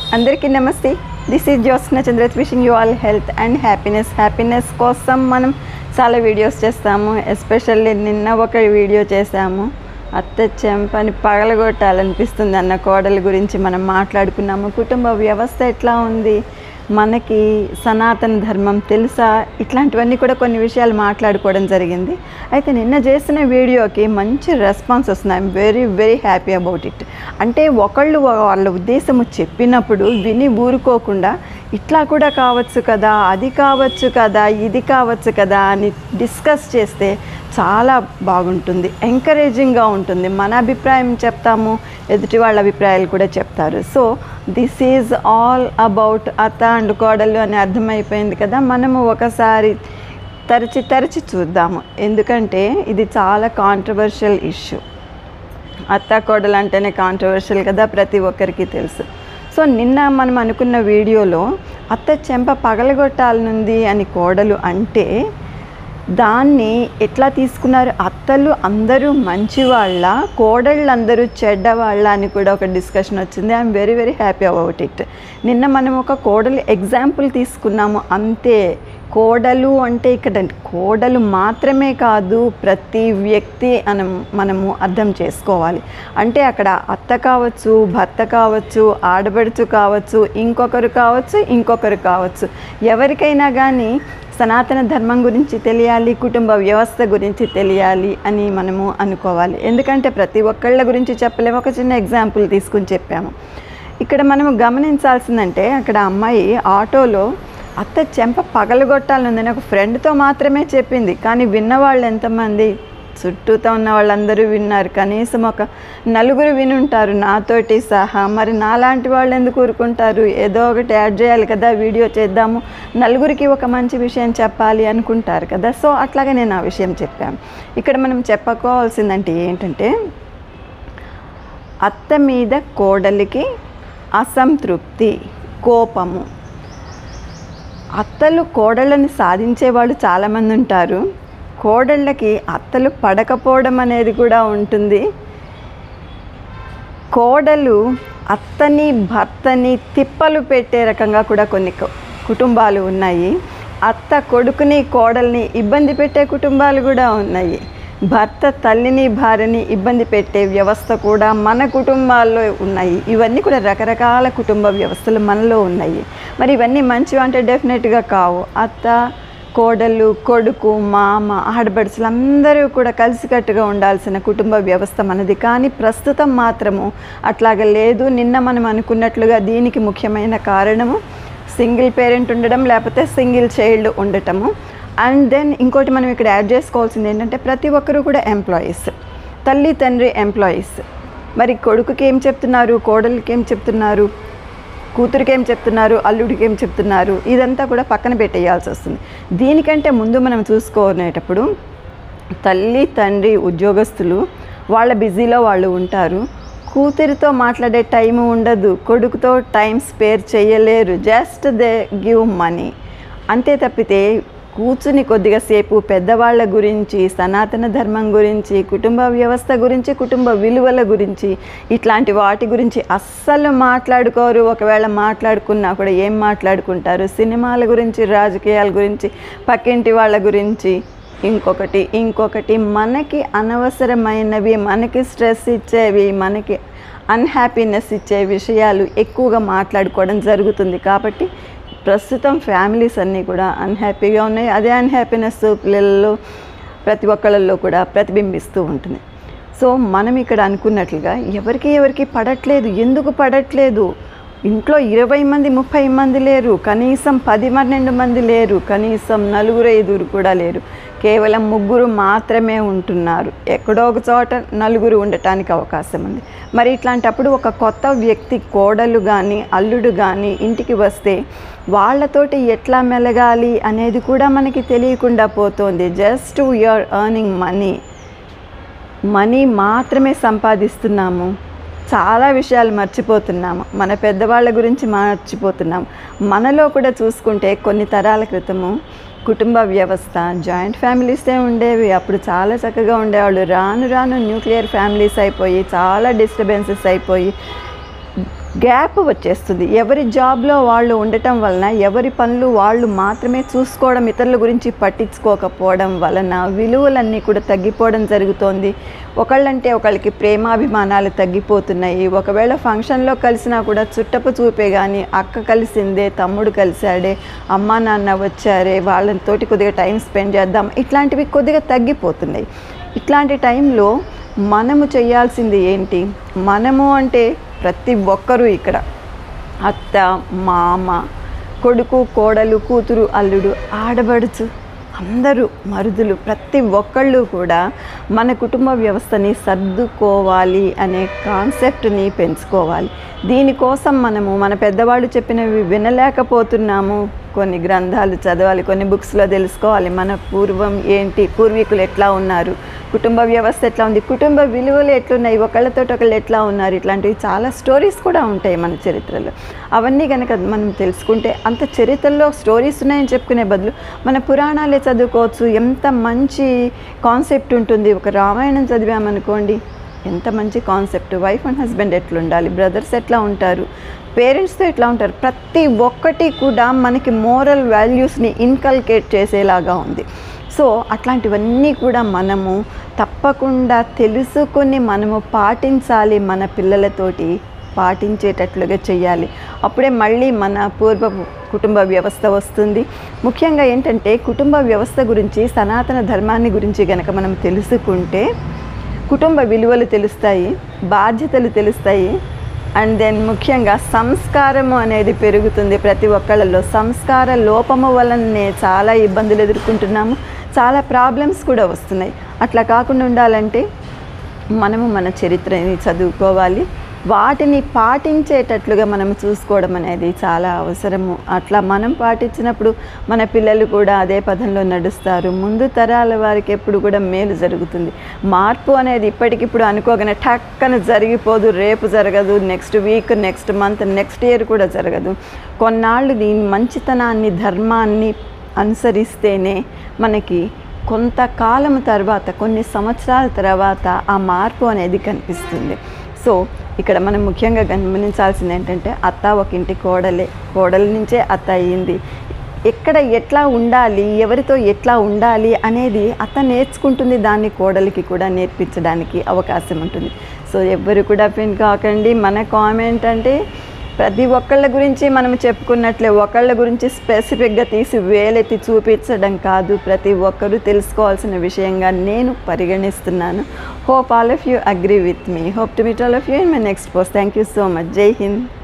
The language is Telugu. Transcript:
అందరికీ నమస్తే this is Jyotsna Chandrat wishing you all health and happiness happiness కోసం మనం చాలా వీడియోస్ చేస్తాము ఎస్పెషల్లీ నిన్న ఒక వీడియో చేశాము అత్త చెంపని పగలగొట్టాలనిపిస్తుంది అన్న కోడల గురించి మనం మాట్లాడుకున్నాము కుటుంబ వ్యవస్థ ఎట్లా ఉంది మనకి సనాతన ధర్మం తెలుసా ఇట్లాంటివన్నీ కూడా కొన్ని విషయాలు మాట్లాడుకోవడం జరిగింది అయితే నిన్న చేసిన వీడియోకి మంచి రెస్పాన్స్ వస్తుంది I'm very very happy about it అంటే ఒకళ్ళు వాళ్ళ ఉద్దేశము చెప్పినప్పుడు విని ఊరుకోకుండా ఇట్లా కూడా కావచ్చు కదా అది కావచ్చు కదా ఇది కావచ్చు కదా అని డిస్కస్ చేస్తే చాలా బాగుంటుంది ఎంకరేజింగ్గా ఉంటుంది మన అభిప్రాయం చెప్తాము ఎదుటి వాళ్ళ అభిప్రాయాలు కూడా చెప్తారు so this is all about అత్త అండ్ కోడలు అని అర్థమైపోయింది కదా మనము ఒకసారి తరచి తరచి చూద్దాము ఎందుకంటే ఇది చాలా కాంట్రవర్షియల్ ఇష్యూ అత్త కోడలు అంటేనే కాంట్రవర్షియల్ కదా ప్రతి ఒక్కరికి తెలుసు సో నిన్న మనం అనుకున్న వీడియోలో అత్త చెంప పగలగొట్టాలనుంది అని కోడలు అంటే దాన్ని ఎట్లా తీసుకున్నారు అత్తలు అందరూ మంచివాళ్ళ కోడళ్ళు అందరూ చెడ్డవాళ్ళ అని కూడా ఒక డిస్కషన్ వచ్చింది I'm very very happy about it నిన్న మనం ఒక కోడలు ఎగ్జాంపుల్ తీసుకున్నాము అంతే కోడలు అంటే ఇక్కడ కోడలు మాత్రమే కాదు ప్రతి వ్యక్తి మనం మనము అర్థం చేసుకోవాలి అంటే అక్కడ అత్త కావచ్చు భర్త కావచ్చు ఆడబడుచు కావచ్చు ఇంకొకరు కావచ్చు ఇంకొకరు కావచ్చు ఎవరికైనా కానీ సనాతన ధర్మం గురించి తెలియాలి కుటుంబ వ్యవస్థ గురించి తెలియాలి అని మనము అనుకోవాలి ఎందుకంటే ప్రతి ఒక్కళ్ళ గురించి చెప్పలేము ఒక చిన్న ఎగ్జాంపుల్ తీసుకుని చెప్పాము ఇక్కడ మనము గమనించాల్సిందంటే అక్కడ అమ్మాయి ఆటోలో అత్త చెంప పగలగొట్టాలని ఒక ఫ్రెండ్తో మాత్రమే చెప్పింది కానీ విన్నవాళ్ళు ఎంతమంది చుట్టూతో ఉన్న వాళ్ళందరూ విన్నారు కనీసం ఒక నలుగురు వినుంటారు నాతోటి సహా మరి నాలాంటి వాళ్ళు ఎందుకు ఊరుకుంటారు ఏదో ఒకటి యాడ్ చేయాలి కదా వీడియో చేద్దాము నలుగురికి ఒక మంచి విషయం చెప్పాలి అనుకుంటారు కదా సో అట్లాగే నేను ఆ విషయం చెప్పాను ఇక్కడ మనం చెప్పుకోవాల్సిందంటే ఏంటంటే అత్త మీద కోడలికి అసంతృప్తి కోపము అత్తలు కోడళ్ళని సాధించేవాళ్ళు చాలామంది ఉంటారు కోడళ్ళకి అత్తలు పడకపోవడం అనేది కూడా ఉంటుంది కోడలు అత్తని భర్తని తిప్పలు పెట్టే రకంగా కూడా కొన్ని కు- కుటుంబాలు ఉన్నాయి అత్త కొడుకుని కోడల్ని ఇబ్బంది పెట్టే కుటుంబాలు కూడా ఉన్నాయి భర్త తల్లిని భార్యని ఇబ్బంది పెట్టే వ్యవస్థ కూడా మన కుటుంబాల్లో ఉన్నాయి ఇవన్నీ కూడా రకరకాల కుటుంబ వ్యవస్థలు మనలో ఉన్నాయి మరి ఇవన్నీ మంచివి అంటే డెఫినెట్గా కావు అత్త కోడలు కొడుకు మామ ఆడబడుచులు అందరూ కూడా కలిసికట్టుగా ఉండాల్సిన కుటుంబ వ్యవస్థ మనది కానీ ప్రస్తుతం మాత్రము అట్లాగ లేదు నిన్న మనం అనుకున్నట్లుగా దీనికి ముఖ్యమైన కారణము సింగిల్ పేరెంట్ ఉండడం లేకపోతే సింగిల్ చైల్డ్ ఉండటము అండ్ దెన్ ఇంకోటి మనం ఇక్కడ యాడ్ చేసుకోవాల్సింది ఏంటంటే ప్రతి ఒక్కరూ కూడా ఎంప్లాయీస్ తల్లి తండ్రి ఎంప్లాయీస్ మరి కొడుకుకి ఏం చెప్తున్నారు కోడలికి ఏం చెప్తున్నారు కూతురికి ఏం చెప్తున్నారు అల్లుడికి ఏం చెప్తున్నారు ఇదంతా కూడా పక్కన పెట్టేయాల్సి వస్తుంది దీనికంటే ముందు మనం చూసుకునేటప్పుడు తల్లి తండ్రి ఉద్యోగస్తులు వాళ్ళ బిజీలో వాళ్ళు ఉంటారు కూతురితో మాట్లాడే టైం ఉండదు కొడుకుతో టైం స్పేర్ చేయలేరు జస్ట్ దే గివ్ మనీ అంతే తప్పితే కూర్చుని కొద్దిగా సేపు పెద్దవాళ్ళ గురించి సనాతన ధర్మం గురించి కుటుంబ వ్యవస్థ గురించి కుటుంబ విలువల గురించి ఇట్లాంటి వాటి గురించి అస్సలు మాట్లాడుకోరు ఒకవేళ మాట్లాడుకున్నా కూడా ఏం మాట్లాడుకుంటారు సినిమాల గురించి రాజకీయాల గురించి పక్కింటి వాళ్ళ గురించి ఇంకొకటి ఇంకొకటి మనకి అనవసరమైనవి మనకి స్ట్రెస్ ఇచ్చేవి మనకి అన్హ్యాపీనెస్ ఇచ్చే విషయాలు ఎక్కువగా మాట్లాడుకోవడం జరుగుతుంది కాబట్టి ప్రస్తుతం ఫ్యామిలీస్ అన్నీ కూడా అన్హ్యాపీగా ఉన్నాయి అదే అన్హ్యాపీనెస్ పిల్లల్లో ప్రతి ఒక్కళ్ళల్లో కూడా ప్రతిబింబిస్తూ ఉంటుంది సో మనం ఇక్కడ అనుకున్నట్లుగా ఎవరికి ఎవరికి పడట్లేదు ఎందుకు పడట్లేదు ఇంట్లో ఇరవై మంది ముప్పై మంది లేరు కనీసం పది పన్నెండు మంది లేరు కనీసం నలుగురు ఐదుగురు కూడా లేరు కేవలం ముగ్గురు మాత్రమే ఉంటున్నారు ఎక్కడో ఒక చోట నలుగురు ఉండటానికి అవకాశం ఉంది మరి ఇట్లాంటప్పుడు ఒక కొత్త వ్యక్తి కోడలు కానీ అల్లుడు కానీ ఇంటికి వస్తే వాళ్ళతోటి ఎట్లా మెలగాలి అనేది కూడా మనకి తెలియకుండా పోతుంది just we're earning money money మాత్రమే సంపాదిస్తున్నాము చాలా విషయాలు మర్చిపోతున్నాము మన పెద్దవాళ్ళ గురించి మర్చిపోతున్నాము మనలో కూడా చూసుకుంటే కొన్ని తరాల క్రితము కుటుంబ వ్యవస్థ జాయింట్ ఫ్యామిలీసే ఉండేవి అప్పుడు చాలా చక్కగా ఉండేవాళ్ళు రాను రాను న్యూక్లియర్ ఫ్యామిలీస్ అయిపోయి చాలా డిస్టర్బెన్సెస్ అయిపోయి గ్యాప్ వచ్చేస్తుంది ఎవరి జాబ్లో వాళ్ళు ఉండటం వలన ఎవరి పనులు వాళ్ళు మాత్రమే చూసుకోవడం ఇతరుల గురించి పట్టించుకోకపోవడం వలన విలువలన్నీ కూడా తగ్గిపోవడం జరుగుతోంది ఒకళ్ళంటే ఒకళ్ళకి ప్రేమాభిమానాలు తగ్గిపోతున్నాయి ఒకవేళ ఫంక్షన్లో కలిసినా కూడా చుట్టపు చూపే కానీ అక్క కలిసిందే తమ్ముడు కలిశాడే అమ్మా నాన్న వచ్చారే వాళ్ళతోటి కొద్దిగా టైం స్పెండ్ చేద్దాం ఇట్లాంటివి కొద్దిగా తగ్గిపోతున్నాయి ఇట్లాంటి టైంలో మనము చేయాల్సింది ఏంటి మనము అంటే ప్రతి ఒక్కరూ ఇక్కడ అత్త మామ కొడుకు కోడలు కూతురు అల్లుడు ఆడబడుచు అందరూ మరుదులు ప్రతి ఒక్కళ్ళు కూడా మన కుటుంబ వ్యవస్థని సర్దుకోవాలి అనే కాన్సెప్ట్ని పెంచుకోవాలి దీనికోసం మనము మన పెద్దవాళ్ళు చెప్పినవి వినలేకపోతున్నాము కొన్ని గ్రంథాలు చదవాలి కొన్ని బుక్స్లో తెలుసుకోవాలి మన పూర్వం ఏంటి పూర్వీకులు ఎట్లా ఉన్నారు కుటుంబ వ్యవస్థ ఎట్లా ఉంది కుటుంబ విలువలు ఎట్లున్నాయి ఒకళ్ళతో ఒకళ్ళు ఎట్లా ఉన్నారు ఇట్లాంటివి చాలా స్టోరీస్ కూడా ఉంటాయి మన చరిత్రలో అవన్నీ కనుక మనం తెలుసుకుంటే అంత చరిత్రలో స్టోరీస్ ఉన్నాయని చెప్పుకునే బదులు మన పురాణాలే చదువుకోవచ్చు ఎంత మంచి కాన్సెప్ట్ ఉంటుంది ఒక రామాయణం చదివామనుకోండి ఎంత మంచి కాన్సెప్ట్ వైఫ్ అండ్ హస్బెండ్ ఎట్లుండాలి బ్రదర్స్ ఎట్లా ఉంటారు పేరెంట్స్తో ఎట్లా ఉంటారు ప్రతి ఒక్కటి కూడా మనకి మోరల్ వాల్యూస్ని ఇన్కల్కేట్ చేసేలాగా ఉంది సో అట్లాంటివన్నీ కూడా మనము తప్పకుండా తెలుసుకొని మనము పాటించాలి మన పిల్లలతోటి పాటించేటట్లుగా చేయాలి అప్పుడే మళ్ళీ మన పూర్వ కుటుంబ వ్యవస్థ వస్తుంది ముఖ్యంగా ఏంటంటే కుటుంబ వ్యవస్థ గురించి సనాతన ధర్మాన్ని గురించి గనక మనం తెలుసుకుంటే కుటుంబ విలువలు తెలుస్తాయి బాధ్యతలు తెలుస్తాయి అండ్ దెన్ ముఖ్యంగా సంస్కారము అనేది పెరుగుతుంది ప్రతి ఒక్కళ్ళలో సంస్కార లోపము వలనే చాలా ఇబ్బందులు ఎదుర్కొంటున్నాము చాలా ప్రాబ్లమ్స్ కూడా వస్తున్నాయి అట్లా కాకుండా ఉండాలంటే మనము మన చరిత్రని చదువుకోవాలి వాటిని పాటించేటట్లుగా మనం చూసుకోవడం అనేది చాలా అవసరము అట్లా మనం పాటించినప్పుడు మన పిల్లలు కూడా అదే పదంలో నడుస్తారు ముందు తరాల వారికి ఎప్పుడు కూడా మేలు జరుగుతుంది మార్పు అనేది ఇప్పటికిప్పుడు అనుకోగానే టక్కన జరిగిపోదు రేపు జరగదు next week next month next year కూడా జరగదు కొన్నాళ్ళు దీని మంచితనాన్ని ధర్మాన్ని అనుసరిస్తేనే మనకి కొంతకాలం తర్వాత కొన్ని సంవత్సరాల తర్వాత ఆ మార్పు అనేది కనిపిస్తుంది సో ఇక్కడ మనం ముఖ్యంగా గమనించాల్సింది ఏంటంటే అత్త ఒక ఇంటి కోడలే కోడల నుంచే అత్త అయ్యింది ఎక్కడ ఎట్లా ఉండాలి ఎవరితో ఎట్లా ఉండాలి అనేది అత్త నేర్చుకుంటుంది దాన్ని కోడలికి కూడా నేర్పించడానికి అవకాశం ఉంటుంది సో ఎవ్వరు కూడా పిన్ కాకండి మన కామెంట్ అంటే ప్రతి ఒక్కళ్ళ గురించి మనం చెప్పుకున్నట్లే ఒకళ్ళ గురించి స్పెసిఫిక్గా తీసి వేలెత్తి చూపించడం కాదు ప్రతి ఒక్కరూ తెలుసుకోవాల్సిన విషయంగా నేను పరిగణిస్తున్నాను hope all of you agree with me hope to meet all of you in my next post thank you so much Jai Hind